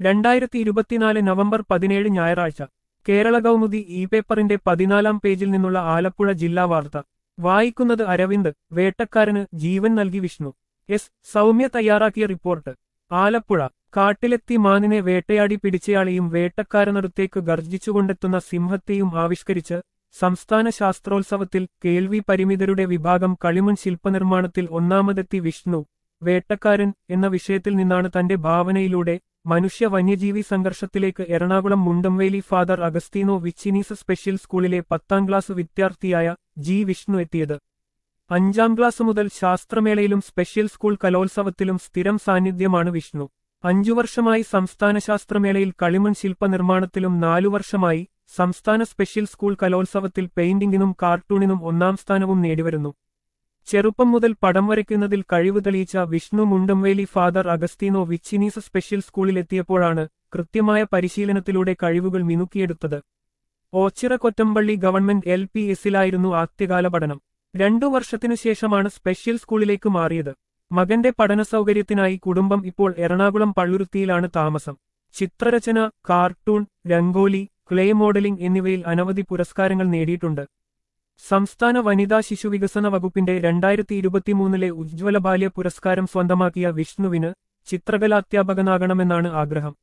രണ്ടായിരത്തി ഇരുപത്തിനാല് നവംബർ പതിനേഴ് ഞായറാഴ്ച കേരള കൗമുദി ഇ പേപ്പറിന്റെ പതിനാലാം പേജിൽ നിന്നുള്ള ആലപ്പുഴ ജില്ലാ വാർത്ത വായിക്കുന്നത് അരവിന്ദ് വേട്ടക്കാരന് ജീവൻ നൽകി വിഷ്ണു എസ് സൗമ്യ തയ്യാറാക്കിയ റിപ്പോർട്ട് ആലപ്പുഴ കാട്ടിലെത്തി മാനിനെ വേട്ടയാടി പിടിച്ചയാളെയും വേട്ടക്കാരനടുത്തേക്ക് ഗർജിച്ചുകൊണ്ടെത്തുന്ന സിംഹത്തെയും ആവിഷ്കരിച്ച് സംസ്ഥാന ശാസ്ത്രോത്സവത്തിൽ കേൾവി പരിമിതരുടെ വിഭാഗം കളിമൺ ശില്പനിർമ്മാണത്തിൽ ഒന്നാമതെത്തി വിഷ്ണു വേട്ടക്കാരൻ എന്ന വിഷയത്തിൽ നിന്നാണ് തന്റെ ഭാവനയിലൂടെ മനുഷ്യ വന്യജീവി സംഘർഷത്തിലേക്ക് Ernakulam Mundamveli father Agostino Vicini special സ്കൂളിലെ പത്താം ക്ലാസ് വിദ്യാർത്ഥിയായ ജി വിഷ്ണു എത്തിയത് അഞ്ചാം ക്ലാസ് മുതൽ ശാസ്ത്രമേളയിലും സ്പെഷ്യൽ സ്കൂൾ കലോത്സവത്തിലും സ്ഥിരം സാന്നിധ്യമാണ് വിഷ്ണു അഞ്ചു വർഷമായി സംസ്ഥാന ശാസ്ത്രമേളയിൽ കളിമൺ ശില്പനിർമ്മാണത്തിലും നാലു വർഷമായി സംസ്ഥാന സ്പെഷ്യൽ സ്കൂൾ കലോത്സവത്തിൽ പെയിന്റിംഗിനും കാർട്ടൂണിനും ഒന്നാം സ്ഥാനവും നേടിവരുന്നു ചെറുപ്പം മുതൽ പടം വരയ്ക്കുന്നതിൽ കഴിവ് തെളിയിച്ച Vishnu Mundamveli father Agostino Vicini special സ്കൂളിലെത്തിയപ്പോഴാണ് കൃത്യമായ പരിശീലനത്തിലൂടെ കഴിവുകൾ മിനുക്കിയെടുത്തത് Ochira Kottampally government L P എസിലായിരുന്നു ആദ്യകാല പഠനം രണ്ടു വർഷത്തിനു ശേഷമാണ് സ്പെഷ്യൽ സ്കൂളിലേക്ക് മാറിയത് മകന്റെ പഠന സൗകര്യത്തിനായി കുടുംബം ഇപ്പോൾ എറണാകുളം പള്ളുരുത്തിയിലാണ് താമസം ചിത്രരചന കാർട്ടൂൺ രംഗോലി ക്ലേ മോഡലിംഗ് എന്നിവയിൽ അനവധി പുരസ്കാരങ്ങൾ നേടിയിട്ടുണ്ട് സംസ്ഥാന വനിതാ ശിശുവികസന വകുപ്പിന്റെ രണ്ടായിരത്തി ഇരുപത്തിമൂന്നിലെ ഉജ്ജ്വല ബാല്യ പുരസ്കാരം സ്വന്തമാക്കിയ വിഷ്ണുവിന് ചിത്രകലാധ്യാപകനാകണമെന്നാണ് ആഗ്രഹം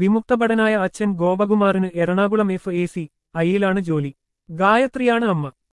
വിമുക്തഭടനായ അച്ഛൻ ഗോപകുമാറിന് എറണാകുളം എഫ് എ സി ഐയിലാണ് ജോലി ഗായത്രിയാണ് അമ്മ